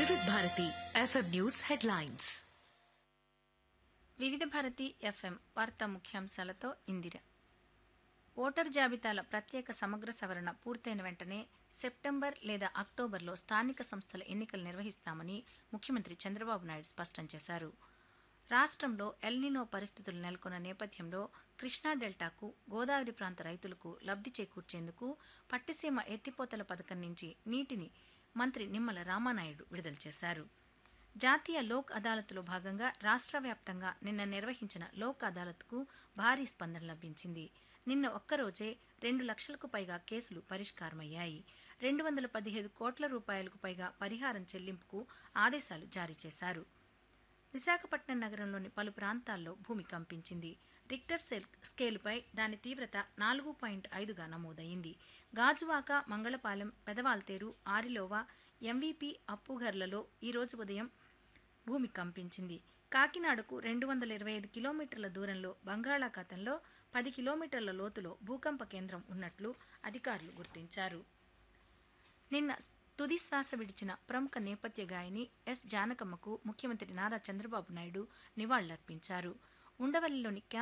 వివిధ Bharati FM news headlines వివిధ Bharati FM వార్తా ముఖ్యాంశాలతో ఇందిర ఓటర్ జాబితాల ప్రత్యేక సమగ్ర సవరణ పూర్తయిన వెంటనే సెప్టెంబర్ లేదా అక్టోబర్లో స్థానిక సంస్థల ఎన్నికలు నిర్వహిస్తామని ముఖ్యమంత్రి చంద్రబాబు నాయుడు స్పష్టం చేశారు రాష్ట్రంలో ఎల్నినో పరిస్థితులు నెలకొన్న నేపథ్యంలో కృష్ణా డెల్టాకు గోదావరి ప్రాంత రైతులకు లబ్ధి చేకూర్చేందుకు పట్టిసీమ ఎత్తిపోతల పథకం నుంచి నీటిని మంత్రి నిమ్మల రామానాయుడు విడుదల చేశారు జాతీయ లోక్ అదాలత్లో భాగంగా రాష్ట్ర వ్యాప్తంగా నిన్న నిర్వహించిన లోక్ అదాలత్కు భారీ స్పందన లభించింది నిన్న ఒక్కరోజే రెండు లక్షలకు పైగా కేసులు పరిష్కారమయ్యాయి రెండు వందల పదిహేను కోట్ల రూపాయలకు పైగా పరిహారం చెల్లింపుకు ఆదేశాలు జారీ చేశారు విశాఖపట్నం నగరంలోని పలు ప్రాంతాల్లో భూమి కంపించింది రిక్టర్ సెల్ స్కేలుపై దాని తీవ్రత నాలుగు పాయింట్ ఐదుగా నమోదైంది గాజువాక మంగళపాలెం పెదవాల్తేరు ఆరిలోవా ఎంవీపీ అప్పుగర్లలో ఈరోజు ఉదయం భూమి కంపించింది కాకినాడకు రెండు వందల ఇరవై ఐదు కిలోమీటర్ల దూరంలో బంగాళాఖాతంలో పది కిలోమీటర్ల లోతులో భూకంప కేంద్రం ఉన్నట్లు అధికారులు గుర్తించారు నిన్న తుది శ్వాస విడిచిన ప్రముఖ నేపథ్య గాయని ఎస్ జానకమ్మకు ముఖ్యమంత్రి నారా చంద్రబాబు నాయుడు నివాళులర్పించారు ఉండవల్లిలోని